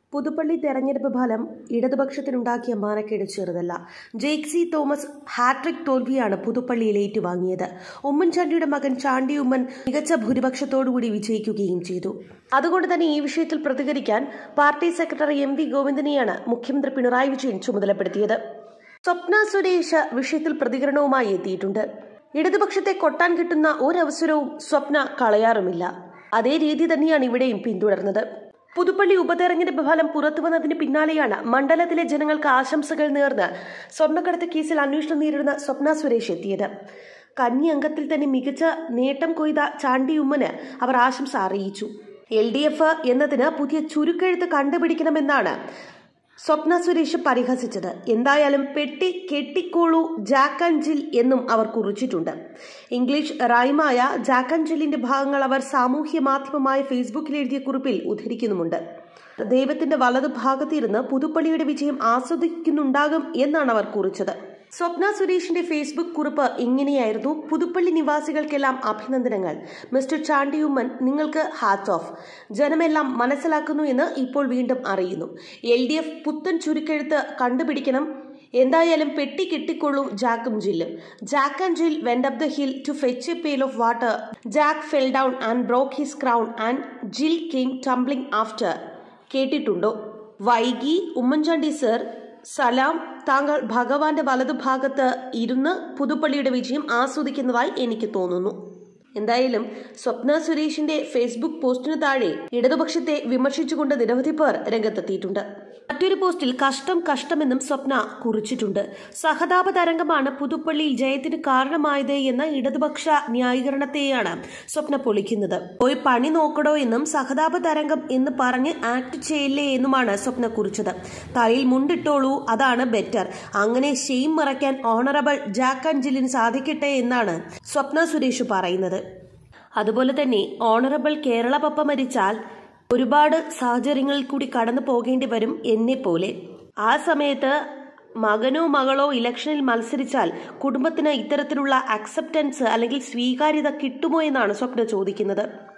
പുതുപ്പള്ളി തെരഞ്ഞെടുപ്പ് ഫലം ഇടതുപക്ഷത്തിനുണ്ടാക്കിയ മാനക്കേട് ചെറുതല്ല ജെയ്ക്സി തോമസ് ഹാട്രിക് തോൽവിയാണ് പുതുപ്പള്ളിയിൽ ഏറ്റുവാങ്ങിയത് ഉമ്മൻചാണ്ടിയുടെ മകൻ ചാണ്ടി ഉമ്മൻ മികച്ച ഭൂരിപക്ഷത്തോടുകൂടി വിജയിക്കുകയും ചെയ്തു അതുകൊണ്ട് തന്നെ ഈ വിഷയത്തിൽ പ്രതികരിക്കാൻ പാർട്ടി സെക്രട്ടറി എം വി ഗോവിന്ദനെയാണ് മുഖ്യമന്ത്രി പിണറായി വിജയൻ ചുമതലപ്പെടുത്തിയത് സ്വപ്ന സുരേഷ് വിഷയത്തിൽ പ്രതികരണവുമായി എത്തിയിട്ടുണ്ട് ഇടതുപക്ഷത്തെ കൊട്ടാൻ കിട്ടുന്ന ഒരവസരവും സ്വപ്ന കളയാറുമില്ല അതേ രീതി തന്നെയാണ് ഇവിടെയും പിന്തുടർന്നത് പുതുപ്പള്ളി ഉപതെരഞ്ഞെടുപ്പ് ഫലം പുറത്തുവന്നതിന് പിന്നാലെയാണ് മണ്ഡലത്തിലെ ജനങ്ങൾക്ക് ആശംസകൾ നേർന്ന് സ്വർണ്ണക്കടത്ത് കേസിൽ അന്വേഷണം നേരിടുന്ന സ്വപ്ന സുരേഷ് എത്തിയത് കന്നി അംഗത്തിൽ തന്നെ മികച്ച നേട്ടം കൊയ്ത ചാണ്ടി ഉമ്മന് അവർ ആശംസ അറിയിച്ചു എൽ ഡി എഫ് എന്നതിന് പുതിയ ചുരുക്കെഴുത്ത് കണ്ടുപിടിക്കണമെന്നാണ് സ്വപ്ന സുരേഷ് പരിഹസിച്ചത് എന്തായാലും പെട്ടി കെട്ടിക്കോളൂ ജാക്ക് ആൻഡ് ജിൽ എന്നും അവർ കുറിച്ചിട്ടുണ്ട് ഇംഗ്ലീഷ് റൈമായ ജാക്ക് ആൻഡ് ജില്ലിന്റെ ഭാഗങ്ങൾ അവർ സാമൂഹ്യ മാധ്യമമായ ഫേസ്ബുക്കിൽ എഴുതിയ കുറിപ്പിൽ ഉദ്ധരിക്കുന്നുമുണ്ട് ദൈവത്തിന്റെ വലതുഭാഗത്തിരുന്ന് പുതുപ്പള്ളിയുടെ വിജയം ആസ്വദിക്കുന്നുണ്ടാകും എന്നാണ് അവർ കുറിച്ചത് സ്വപ്ന സുരേഷിന്റെ ഫേസ്ബുക്ക് കുറിപ്പ് ഇങ്ങനെയായിരുന്നു പുതുപ്പള്ളി നിവാസികൾക്കെല്ലാം അഭിനന്ദനങ്ങൾ മിസ്റ്റർ ചാണ്ടിയുമ്മൻ നിങ്ങൾക്ക് ഹാറ്റ് ഓഫ് ജനമെല്ലാം മനസ്സിലാക്കുന്നു എന്ന് ഇപ്പോൾ വീണ്ടും അറിയുന്നു എൽ ഡി എഫ് പുത്തൻ ചുരുക്കെഴുത്ത് കണ്ടുപിടിക്കണം എന്തായാലും പെട്ടി കെട്ടിക്കൊള്ളൂ ജാക്കും ജില്ലും ജാക്ക് ആൻഡ് ജിൽ went up the hill to fetch A പേൽ of water Jack fell down and broke his crown and ജിൽ കെയിം ടംബ്ലിംഗ് ആഫ്റ്റർ കേട്ടിട്ടുണ്ടോ വൈകി ഉമ്മൻചാണ്ടി സർ സലാം താങ്കൾ ഭഗവാന്റെ വലതുഭാഗത്ത് ഇരുന്ന് പുതുപ്പള്ളിയുടെ വിജയം ആസ്വദിക്കുന്നതായി എനിക്ക് തോന്നുന്നു എന്തായാലും സ്വപ്ന സുരേഷിന്റെ ഫേസ്ബുക്ക് പോസ്റ്റിന് താഴെ ഇടതുപക്ഷത്തെ വിമർശിച്ചുകൊണ്ട് നിരവധി പേർ രംഗത്തെത്തിയിട്ടുണ്ട് മറ്റൊരു പോസ്റ്റിൽ കഷ്ടം കഷ്ടമെന്നും സ്വപ്ന കുറിച്ചിട്ടുണ്ട് സഹതാപ തരംഗമാണ് പുതുപ്പള്ളിയിൽ ജയത്തിന് കാരണമായത് എന്ന ഇടതുപക്ഷ ന്യായീകരണത്തെയാണ് സ്വപ്ന പൊളിക്കുന്നത് പോയി പണി നോക്കടോ എന്നും സഹതാപ തരംഗം എന്ന് പറഞ്ഞ് ആക്ട് ചെയ്യില്ലേ എന്നുമാണ് സ്വപ്ന കുറിച്ചത് തലയിൽ മുണ്ടിട്ടോളൂ അതാണ് ബെറ്റർ അങ്ങനെ ഷെയിം മറയ്ക്കാൻ ഓണറബിൾ ജാക്ക് ആൻഡ് ജില്ലിന് സാധിക്കട്ടെ എന്നാണ് സ്വപ്ന സുരേഷ് പറയുന്നത് അതുപോലെ തന്നെ ഓണറബിൾ കേരള പപ്പ മരിച്ചാൽ ഒരുപാട് സാഹചര്യങ്ങളിൽ കൂടി കടന്നു പോകേണ്ടി വരും എന്നെ പോലെ ആ സമയത്ത് മകനോ മകളോ ഇലക്ഷനിൽ മത്സരിച്ചാൽ കുടുംബത്തിന് ഇത്തരത്തിലുള്ള അക്സെപ്റ്റൻസ് അല്ലെങ്കിൽ സ്വീകാര്യത കിട്ടുമോ എന്നാണ് സ്വപ്ന ചോദിക്കുന്നത്